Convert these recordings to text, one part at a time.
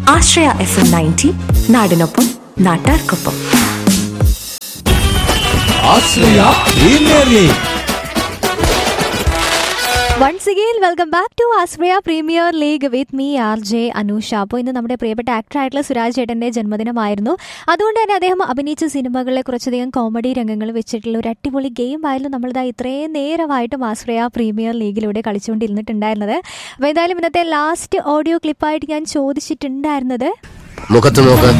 ആശ്രയ F M ninety നാടിനൊപ്പം നാട്ടാർക്കൊപ്പം Ashraya premier league once again welcome back to Aspriya premier league with me R J Anusha അപ്പോൾ ഇന്ന് നമ്മുടെ പ്രിയപ്പെട്ട ആക്ടറായിട്ടുള്ള സുരാജ് ചേട്ടൻ്റെ ജന്മദിനമായിരുന്നു അതുകൊണ്ട് തന്നെ അദ്ദേഹം അഭിനയിച്ച സിനിമകളിലെ കുറച്ചധികം കോമഡി രംഗങ്ങൾ വെച്ചിട്ടുള്ള ഒരു അടിപൊളി ഗെയിം ആയിരുന്നു നമ്മളിതാ ഇത്രയും നേരമായിട്ടും ആസ്പ്രിയ പ്രീമിയർ ലീഗിലൂടെ കളിച്ചുകൊണ്ടിരുന്നിട്ടുണ്ടായിരുന്നത് അപ്പോൾ എന്തായാലും ഇന്നത്തെ ലാസ്റ്റ് ഓഡിയോ ക്ലിപ്പായിട്ട് ഞാൻ ചോദിച്ചിട്ടുണ്ടായിരുന്നത് മുഖത്ത് നോക്ക്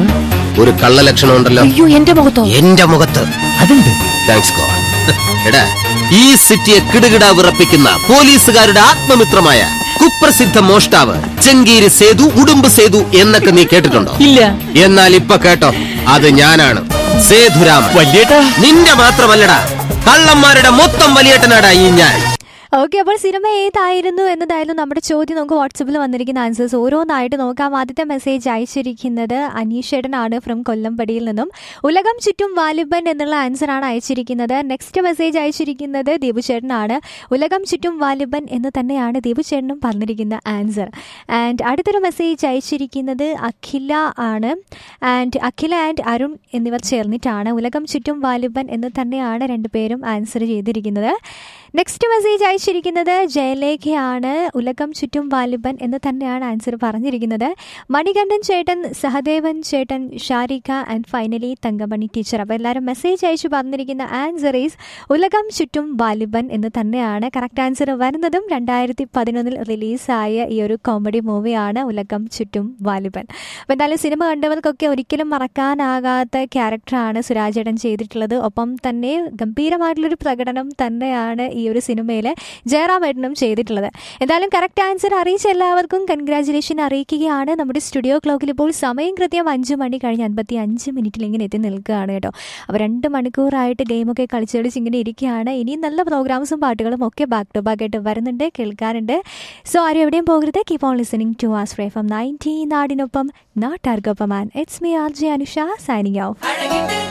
ഒരു കള്ള ലക്ഷണം ഉണ്ടല്ലോ അയ്യോ എന്റെ മുഖത്തോ എന്റെ മുഖത്ത് അതുണ്ട് താങ്ക്സ് ഗോഡ് എടാ ഈ സിറ്റിയെ കിടുകിട വിറപ്പിക്കുന്ന പോലീസുകാരുടെ ആത്മമിത്രമായ കുപ്രസിദ്ധ മോഷ്ടാവ് ചെങ്കീരി സേതു ഉടുമ്പ് സേതു എന്നൊക്കെ നീ കേട്ടിട്ടുണ്ടോ ഇല്ല എന്നാൽ ഇപ്പൊ കേട്ടോ അത് ഞാനാണ് സേതുരാമൻ വലിയേട്ടാ നിന്റെ മാത്രമല്ലടാ കള്ളന്മാരുടെ മൊത്തം വലിയേട്ടനാടാ ഈ ഞാൻ ഓക്കെ അപ്പോൾ സിനിമ ഏതായിരുന്നു എന്നതായിരുന്നു നമ്മുടെ ചോദ്യം നമുക്ക് വാട്സപ്പിൽ വന്നിരിക്കുന്ന ആൻസേഴ്സ് ഓരോന്നായിട്ട് നോക്കാം ആദ്യത്തെ മെസ്സേജ് അയച്ചിരിക്കുന്നത് അനീഷേടനാണ് ഫ്രം കൊല്ലംപടിയിൽ നിന്നും ഉലകം ചുറ്റും വാലിബൻ എന്നുള്ള ആൻസറാണ് അയച്ചിരിക്കുന്നത് നെക്സ്റ്റ് മെസ്സേജ് അയച്ചിരിക്കുന്നത് ദീപുചേട്ടനാണ് ഉലകം ചുറ്റും വാലിബൻ എന്ന് തന്നെയാണ് ദീപുചേട്ടനും പറഞ്ഞിരിക്കുന്ന ആൻസർ ആൻഡ് അടുത്തൊരു മെസ്സേജ് അയച്ചിരിക്കുന്നത് അഖില ആണ് ആൻഡ് അഖില ആൻഡ് അരുൺ എന്നിവർ ചേർന്നിട്ടാണ് ഉലകം ചുറ്റും വാലിബൻ എന്ന് തന്നെയാണ് രണ്ടുപേരും ആൻസർ ചെയ്തിരിക്കുന്നത് നെക്സ്റ്റ് മെസ്സേജ് അയച്ചിരിക്കുന്നത് ജയലേഖയാണ് ഉലകം ചുറ്റും വാലിബൻ എന്ന് തന്നെയാണ് ആൻസർ പറഞ്ഞിരിക്കുന്നത് മണികണ്ഠൻ ചേട്ടൻ സഹദേവൻ ചേട്ടൻ Sharika and finally Thankamani teacher അപ്പോൾ എല്ലാവരും മെസ്സേജ് അയച്ചു പറഞ്ഞിരിക്കുന്ന ആൻസർ ഈസ് ഉലകം ചുറ്റും വാലിബൻ എന്ന് തന്നെയാണ് കറക്റ്റ് ആൻസർ വരുന്നതും രണ്ടായിരത്തി പതിനൊന്നിൽ റിലീസായ ഈ ഒരു കോമഡി മൂവിയാണ് ഉലകം ചുറ്റും വാലിബൻ അപ്പോൾ എന്തായാലും സിനിമ കണ്ടവർക്കൊക്കെ ഒരിക്കലും മറക്കാനാകാത്ത ക്യാരക്ടറാണ് സുരാജേട്ടൻ ചെയ്തിട്ടുള്ളത് ഒപ്പം തന്നെ ഗംഭീരമായിട്ടുള്ളൊരു പ്രകടനം തന്നെയാണ് ഈ ഒരു സിനിമയിൽ ജയറാമേട്ടനും ചെയ്തിട്ടുള്ളത് എന്തായാലും കറക്റ്റ് ആൻസർ അറിയിച്ച എല്ലാവർക്കും കൺഗ്രാചുലേഷൻ അറിയിക്കുകയാണ് നമ്മുടെ സ്റ്റുഡിയോ ക്ലോക്കിൽ ഇപ്പോൾ സമയം കൃത്യം അഞ്ച് മണി കഴിഞ്ഞ് അൻപത്തി അഞ്ച് മിനിറ്റിൽ ഇങ്ങനെ എത്തി നിൽക്കുകയാണ് കേട്ടോ അപ്പോൾ രണ്ട് മണിക്കൂറായിട്ട് ഗെയിമൊക്കെ കളിച്ച് കളിച്ച് ഇങ്ങനെ ഇരിക്കുകയാണ് ഇനിയും നല്ല പ്രോഗ്രാംസും പാട്ടുകളും ഒക്കെ ബാക്ക് ടു ബാക്ക് ആയിട്ട് വരുന്നുണ്ട് കേൾക്കാറുണ്ട് സോ ആരും എവിടെയും പോകരുത് keep on listening to us ഫ്രേ ഫ്രം നയൻറ്റി നാടിനൊപ്പം നാട്ടാർക്കൊപ്പം and it's me R J Anusha signing of